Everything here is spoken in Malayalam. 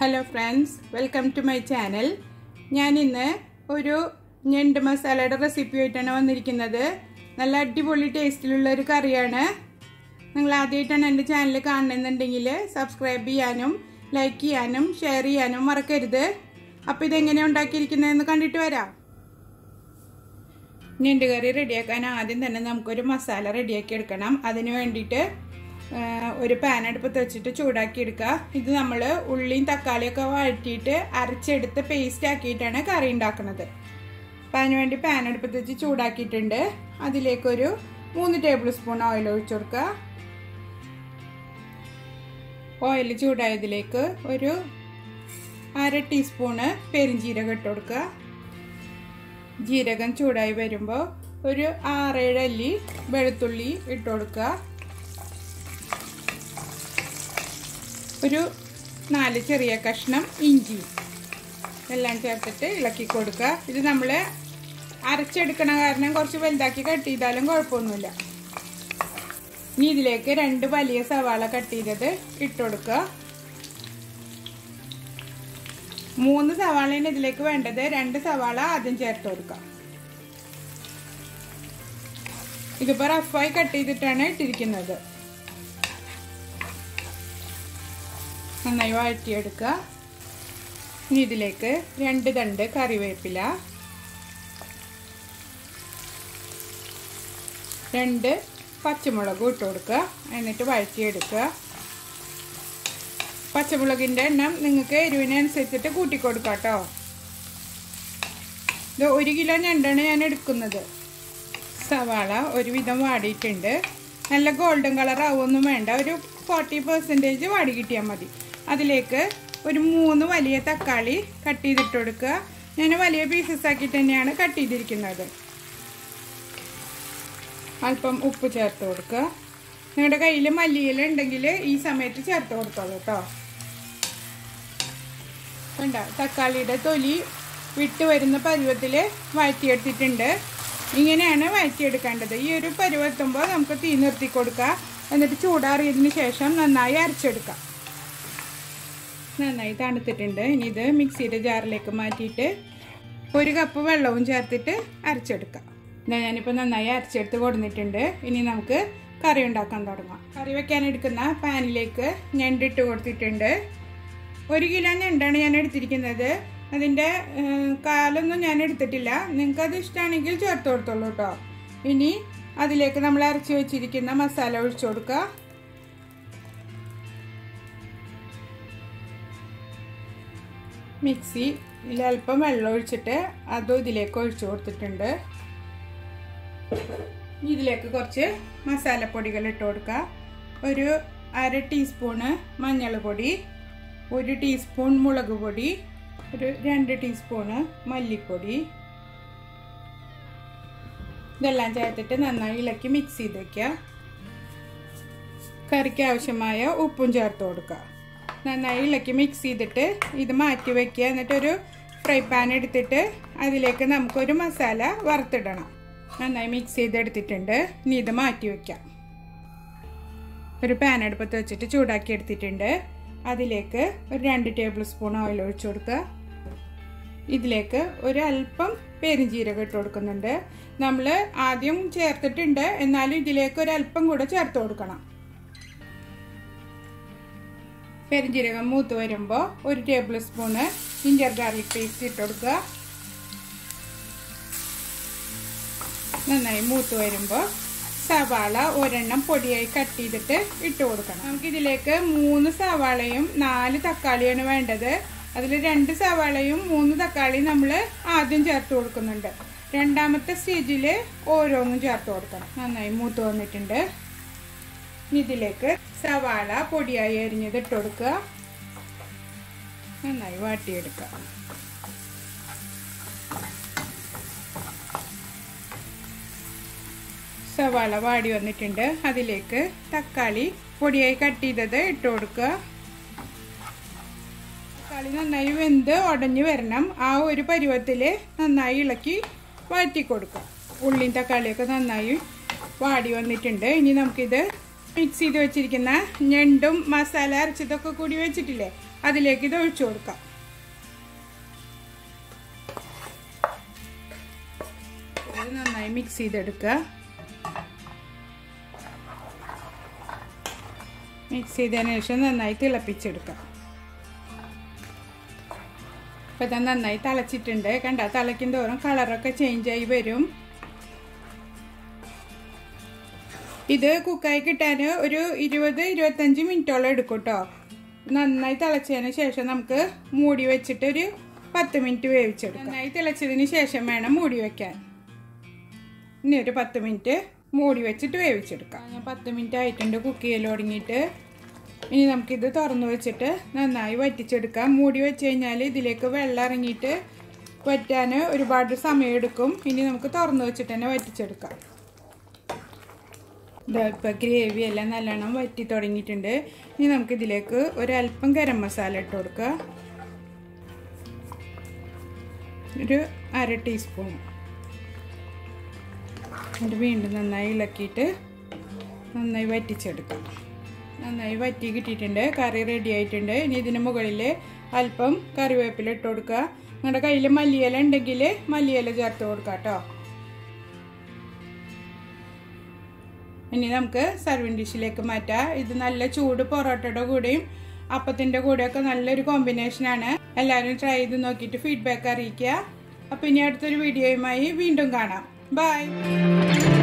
hello friends welcome to my channel ഞാൻ ഇന്ന് ഒരു ഞണ്ട് മസാലയുടെ റെസിപ്പി ആയിട്ടാണ് വന്നിരിക്കുന്നത് നല്ല അടിപൊളി ടേസ്റ്റിലുള്ള ഒരു കറിയാണ് നിങ്ങൾ ആദ്യമായിട്ടാണ് എൻ്റെ ചാനൽ കാണുന്നുണ്ടെങ്കിൽ സബ്സ്ക്രൈബ് ചെയ്യാനും ലൈക്ക് ചെയ്യാനും ഷെയർ ചെയ്യാനും മറക്കരുത് അപ്പോൾ ഇതെങ്ങനെയാണ് ഉണ്ടാക്കിയിരിക്കുന്നതെന്ന് കണ്ടിട്ട് വരാം ഞണ്ട് കറി റെഡിയാക്കാൻ ആദ്യം തന്നെ നമുക്കൊരു മസാല റെഡിയാക്കി എടുക്കണം അതിന് വേണ്ടിയിട്ട് ഒരു പാൻ അടുപ്പത്ത് വെച്ചിട്ട് ചൂടാക്കി എടുക്കുക ഇത് നമ്മൾ ഉള്ളിയും തക്കാളിയൊക്കെ വഴറ്റിയിട്ട് അരച്ചെടുത്ത് പേസ്റ്റ് ആക്കിയിട്ടാണ് കറി ഉണ്ടാക്കുന്നത് അപ്പം അതിനുവേണ്ടി പാൻ അടുപ്പത്ത് വെച്ച് ചൂടാക്കിയിട്ടുണ്ട് അതിലേക്കൊരു മൂന്ന് ടേബിൾ സ്പൂൺ ഓയിൽ ഒഴിച്ചു കൊടുക്കുക ഓയിൽ ചൂടായതിലേക്ക് ഒരു അര ടീസ്പൂണ് പെരിഞ്ജീരകം ഇട്ട് കൊടുക്കുക ജീരകം ചൂടായി വരുമ്പോൾ ഒരു ആറേഴ് അല്ലി വെളുത്തുള്ളി ഇട്ട് കൊടുക്കുക ഒരു നാല് ചെറിയ കഷ്ണം ഇഞ്ചി എല്ലാം ചേർത്തിട്ട് ഇളക്കി കൊടുക്കുക ഇത് നമ്മൾ അരച്ചെടുക്കണ കാരണം കുറച്ച് വലുതാക്കി കട്ട് ചെയ്താലും കുഴപ്പമൊന്നുമില്ല ഇനി ഇതിലേക്ക് രണ്ട് വലിയ സവാള കട്ട് ചെയ്തത് ഇട്ട് കൊടുക്കുക മൂന്ന് സവാളയാണ് ഇതിലേക്ക് വേണ്ടത് രണ്ട് സവാള ആദ്യം ചേർത്ത് കൊടുക്കുക ഇതിപ്പോൾ റഫായി കട്ട് ചെയ്തിട്ടാണ് ഇട്ടിരിക്കുന്നത് നന്നായി വഴറ്റിയെടുക്കുക ഇനി ഇതിലേക്ക് രണ്ട് തണ്ട് കറിവേപ്പില രണ്ട് പച്ചമുളക് ഇട്ട് കൊടുക്കുക എന്നിട്ട് വഴറ്റിയെടുക്കുക പച്ചമുളകിൻ്റെ എണ്ണം നിങ്ങൾക്ക് എരിവിനനുസരിച്ചിട്ട് കൂട്ടിക്കൊടുക്കാം കേട്ടോ ഇത് ഒരു കിലോ ഞണ്ടാണ് ഞാൻ എടുക്കുന്നത് സവാള ഒരുവിധം വാടിയിട്ടുണ്ട് നല്ല ഗോൾഡൻ കളർ ആവുമൊന്നും വേണ്ട ഒരു ഫോർട്ടി പെർസെൻറ്റേജ് വാടി കിട്ടിയാൽ മതി അതിലേക്ക് ഒരു മൂന്ന് വലിയ തക്കാളി കട്ട് ചെയ്തിട്ട് കൊടുക്കുക ഞാൻ വലിയ പീസസ് ആക്കി തന്നെയാണ് കട്ട് ചെയ്തിരിക്കുന്നത് അല്പം ഉപ്പ് ചേർത്ത് കൊടുക്കുക നിങ്ങളുടെ കയ്യിൽ മല്ലിയില ഉണ്ടെങ്കിൽ ഈ സമയത്ത് ചേർത്ത് കൊടുത്തോളൂ കേട്ടോ വേണ്ട തക്കാളിയുടെ തൊലി വിട്ട് വരുന്ന പരുവത്തിൽ വഴറ്റിയെടുത്തിട്ടുണ്ട് ഇങ്ങനെയാണ് വഴറ്റിയെടുക്കേണ്ടത് ഈ ഒരു പരുവെത്തുമ്പോൾ നമുക്ക് തീ നിർത്തി കൊടുക്കുക എന്നിട്ട് ചൂടാറിയതിന് ശേഷം നന്നായി അരച്ചെടുക്കാം നന്നായി തണുത്തിട്ടുണ്ട് ഇനി ഇത് മിക്സിയുടെ ജാറിലേക്ക് മാറ്റിയിട്ട് ഒരു കപ്പ് വെള്ളവും ചേർത്തിട്ട് അരച്ചെടുക്കാം ഞാനിപ്പോൾ നന്നായി അരച്ചെടുത്ത് കൊടുത്തിട്ടുണ്ട് ഇനി നമുക്ക് കറി ഉണ്ടാക്കാൻ തുടങ്ങാം കറി വെക്കാൻ എടുക്കുന്ന പാനിലേക്ക് ഞണ്ടിട്ട് കൊടുത്തിട്ടുണ്ട് ഒരു കിലോ ഞണ്ടാണ് ഞാൻ എടുത്തിരിക്കുന്നത് അതിൻ്റെ കാലൊന്നും ഞാൻ എടുത്തിട്ടില്ല നിങ്ങൾക്ക് അത് ഇഷ്ടമാണെങ്കിൽ ചേർത്ത് കൊടുത്തോളൂ കേട്ടോ ഇനി അതിലേക്ക് നമ്മൾ അരച്ച് വെച്ചിരിക്കുന്ന മസാല ഒഴിച്ചു കൊടുക്കുക മിക്സിയിൽ അല്പം വെള്ളം ഒഴിച്ചിട്ട് അതും ഇതിലേക്ക് ഒഴിച്ചു കൊടുത്തിട്ടുണ്ട് ഇതിലേക്ക് കുറച്ച് മസാലപ്പൊടികൾ ഇട്ട് കൊടുക്കുക ഒരു അര ടീസ്പൂണ് മഞ്ഞൾ പൊടി ഒരു ടീസ്പൂൺ മുളക് പൊടി ഒരു രണ്ട് ടീസ്പൂണ് മല്ലിപ്പൊടി ഇതെല്ലാം ചേർത്തിട്ട് നന്നായി ഇളക്കി മിക്സ് ചെയ്ത് വയ്ക്കുക കറിക്ക് ആവശ്യമായ ഉപ്പും ചേർത്ത് കൊടുക്കുക നന്നായി ഇളക്കി മിക്സ് ചെയ്തിട്ട് ഇത് മാറ്റി വയ്ക്കുക എന്നിട്ടൊരു ഫ്രൈ പാൻ എടുത്തിട്ട് അതിലേക്ക് നമുക്കൊരു മസാല വറുത്തിടണം നന്നായി മിക്സ് ചെയ്തെടുത്തിട്ടുണ്ട് ഇനി ഇത് മാറ്റി വയ്ക്കാം ഒരു പാൻ അടുപ്പത്ത് വെച്ചിട്ട് ചൂടാക്കി എടുത്തിട്ടുണ്ട് അതിലേക്ക് ഒരു രണ്ട് ടേബിൾ സ്പൂൺ ഓയിൽ ഒഴിച്ചു കൊടുക്കുക ഇതിലേക്ക് ഒരു അല്പം പെരിഞ്ജീരകം ഇട്ട് കൊടുക്കുന്നുണ്ട് നമ്മൾ ആദ്യം ചേർത്തിട്ടുണ്ട് എന്നാലും ഇതിലേക്ക് ഒരു അല്പം കൂടെ ചേർത്ത് കൊടുക്കണം പെരിഞ്ജീരകം മൂത്ത് വരുമ്പോൾ ഒരു tablespoon ginger garlic paste ഇട്ട് കൊടുക്കുക നന്നായി മൂത്ത് വരുമ്പോൾ സവാള ഒരെണ്ണം പൊടിയായി കട്ട് ചെയ്തിട്ട് ഇട്ട് കൊടുക്കണം നമുക്കിതിലേക്ക് മൂന്ന് സവാളയും നാല് തക്കാളിയാണ് വേണ്ടത് അതിൽ രണ്ട് സവാളയും മൂന്ന് തക്കാളിയും നമ്മൾ ആദ്യം ചേർത്ത് കൊടുക്കുന്നുണ്ട് രണ്ടാമത്തെ സ്റ്റേജിൽ ഓരോന്നും ചേർത്ത് കൊടുക്കണം നന്നായി മൂത്ത് വന്നിട്ടുണ്ട് ഇതിലേക്ക് സവാള പൊടിയായി അരിഞ്ഞത് ഇട്ട് കൊടുക്കുക നന്നായി വാട്ടിയെടുക്കുക സവാള വാടി വന്നിട്ടുണ്ട് അതിലേക്ക് തക്കാളി പൊടിയായി കട്ട് ചെയ്തത് ഇട്ട് കൊടുക്കുക തക്കാളി നന്നായി വെന്ത് ഉടഞ്ഞു വരണം ആ ഒരു പരുവത്തിൽ നന്നായി ഇളക്കി വഴറ്റി കൊടുക്കുക ഉള്ളിയും തക്കാളിയൊക്കെ നന്നായി വാടി വന്നിട്ടുണ്ട് ഇനി നമുക്കിത് മിക്സ് ചെയ്ത് വെച്ചിരിക്കുന്ന ഞണ്ടും മസാല അരച്ചതൊക്കെ കൂടി വെച്ചിട്ടില്ലേ അതിലേക്ക് ഇത് ഒഴിച്ചു കൊടുക്കാം ഇത് നന്നായി മിക്സ് ചെയ്തെടുക്കുക മിക്സ് ചെയ്തതിന് ശേഷം നന്നായി തിളപ്പിച്ചെടുക്കാം ഇപ്പം ഇത് നന്നായി തിളച്ചിട്ടുണ്ട് കണ്ട തിളയ്ക്കും തോറും കളറൊക്കെ ചേഞ്ച് ആയി വരും ഇത് കുക്കായി കിട്ടാൻ ഒരു ഇരുപത് ഇരുപത്തഞ്ച് മിനിറ്റോളം എടുക്കും കേട്ടോ നന്നായി തിളച്ചതിന് ശേഷം നമുക്ക് മൂടി വെച്ചിട്ട് ഒരു പത്ത് മിനിറ്റ് വേവിച്ചെടുക്കാം നന്നായി തിളച്ചതിന് ശേഷം വേണം മൂടി വെക്കാൻ ഇനി ഒരു പത്ത് മിനിറ്റ് മൂടി വെച്ചിട്ട് വേവിച്ചെടുക്കാം ഞാൻ പത്ത് മിനിറ്റ് ആയിട്ടുണ്ട് കുക്ക് ചെയ്യൽ തുടങ്ങിയിട്ട് ഇനി നമുക്കിത് തുറന്നു വെച്ചിട്ട് നന്നായി വറ്റിച്ചെടുക്കാം മൂടി വെച്ച് കഴിഞ്ഞാൽ ഇതിലേക്ക് വെള്ളം ഇറങ്ങിയിട്ട് വറ്റാൻ ഒരുപാട് സമയം എടുക്കും ഇനി നമുക്ക് തുറന്നു വെച്ചിട്ട് തന്നെ വറ്റിച്ചെടുക്കാം ഇപ്പോൾ ഗ്രേവി എല്ലാം നല്ലോണം വറ്റി തുടങ്ങിയിട്ടുണ്ട് ഇനി നമുക്കിതിലേക്ക് ഒരല്പം ഗരം മസാല ഇട്ട് കൊടുക്കുക ഒരു അര ടീസ്പൂൺ എന്നിട്ട് വീണ്ടും നന്നായി ഇളക്കിയിട്ട് നന്നായി വറ്റിച്ചെടുക്കാം നന്നായി വറ്റി കിട്ടിയിട്ടുണ്ട് കറി റെഡി ആയിട്ടുണ്ട് ഇനി ഇതിന് മുകളിൽ അല്പം കറിവേപ്പില ഇട്ട് കൊടുക്കുക നിങ്ങളുടെ കയ്യിൽ മല്ലിയില ഉണ്ടെങ്കിൽ മല്ലിയില ചേർത്ത് കൊടുക്കാം കേട്ടോ ഇനി നമുക്ക് സർവിങ് ഡിഷിലേക്ക് മാറ്റാം ഇത് നല്ല ചൂട് പൊറോട്ടയുടെ കൂടെയും അപ്പത്തിൻ്റെ കൂടെയൊക്കെ നല്ലൊരു കോമ്പിനേഷനാണ് എല്ലാവരും ട്രൈ ചെയ്ത് നോക്കിയിട്ട് ഫീഡ്ബാക്ക് അറിയിക്കുക അപ്പോൾ ഇനി അടുത്തൊരു വീഡിയോയുമായി വീണ്ടും കാണാം ബൈ